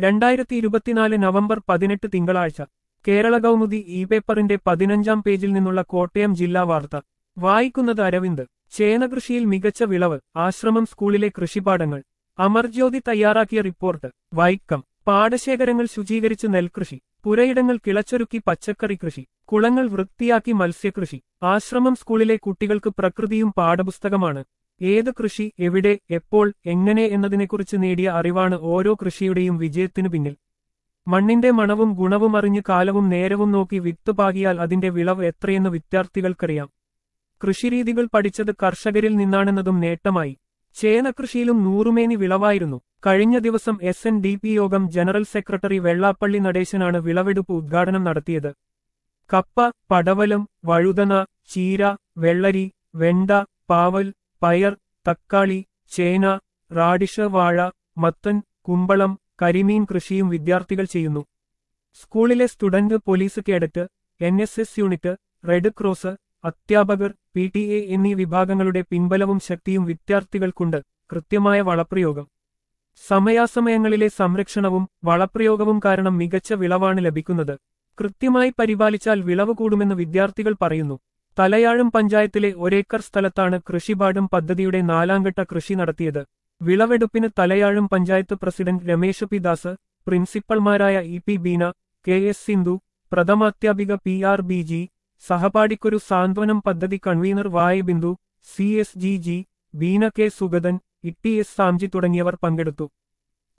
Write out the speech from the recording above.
രണ്ടായിരത്തി ഇരുപത്തിനാല് നവംബർ പതിനെട്ട് തിങ്കളാഴ്ച കേരള കൗമുദി ഇ പേപ്പറിന്റെ പതിനഞ്ചാം പേജിൽ നിന്നുള്ള കോട്ടയം ജില്ലാ വാർത്ത വായിക്കുന്നത് അരവിന്ദ് ചേനകൃഷിയിൽ മികച്ച വിളവ് ആശ്രമം സ്കൂളിലെ കൃഷിപാഠങ്ങൾ അമർജ്യോതി തയ്യാറാക്കിയ റിപ്പോർട്ട് വൈക്കം പാടശേഖരങ്ങൾ ശുചീകരിച്ച് നെൽകൃഷി പുരയിടങ്ങൾ കിളച്ചൊരുക്കി പച്ചക്കറി കൃഷി കുളങ്ങൾ വൃത്തിയാക്കി മത്സ്യകൃഷി ആശ്രമം സ്കൂളിലെ കുട്ടികൾക്ക് പ്രകൃതിയും പാഠപുസ്തകമാണ് ഏത് കൃഷി എവിടെ എപ്പോൾ എങ്ങനെ എന്നതിനെക്കുറിച്ച് നേടിയ അറിവാണ് ഓരോ കൃഷിയുടെയും വിജയത്തിനു പിന്നിൽ മണ്ണിന്റെ മണവും ഗുണവും അറിഞ്ഞ് കാലവും നേരവും നോക്കി വിത്ത് പാകിയാൽ അതിന്റെ വിളവ് എത്രയെന്ന് വിദ്യാർത്ഥികൾക്കറിയാം കൃഷിരീതികൾ പഠിച്ചത് കർഷകരിൽ നിന്നാണെന്നതും നേട്ടമായി ചേനകൃഷിയിലും നൂറുമേനി വിളവായിരുന്നു കഴിഞ്ഞ ദിവസം S N D P Yogam general secretary Vellappally നടേശനാണ് വിളവെടുപ്പ് ഉദ്ഘാടനം നടത്തിയത് കപ്പ പടവലം വഴുതന ചീര വെള്ളരി വെണ്ട പാവൽ പയർ തക്കാളി ചേന റാഡിഷ് വാഴ മത്തൻ കുമ്പളം കരിമീൻ കൃഷിയും വിദ്യാർത്ഥികൾ ചെയ്യുന്നു സ്കൂളിലെ student police cadet N S S unit red cross അധ്യാപകർ പി ടി എ എന്നീ വിഭാഗങ്ങളുടെ പിൻബലവും ശക്തിയും വിദ്യാർത്ഥികൾക്കുണ്ട് കൃത്യമായ വളപ്രയോഗം സമയാസമയങ്ങളിലെ സംരക്ഷണവും വളപ്രയോഗവും കാരണം മികച്ച വിളവാണ് ലഭിക്കുന്നത് കൃത്യമായി പരിപാലിച്ചാൽ വിളവ് കൂടുമെന്ന് വിദ്യാർത്ഥികൾ പറയുന്നു തലയാഴും പഞ്ചായത്തിലെ ഒരേക്കർ സ്ഥലത്താണ് കൃഷിപാഠം പദ്ധതിയുടെ നാലാംഘട്ട കൃഷി നടത്തിയത് വിളവെടുപ്പിന് തലയാഴും പഞ്ചായത്ത് പ്രസിഡന്റ് രമേശ് പി ദാസ് പ്രിൻസിപ്പൽമാരായ E P Beena K S Sindhu പ്രഥമാധ്യാപിക പി ആർ ബി ജി സഹപാഠിക്കൊരു സാന്ത്വനം പദ്ധതി കൺവീനർ വായ Bindu C S G G Beena K Sugathan E T S Samji തുടങ്ങിയവർ പങ്കെടുത്തു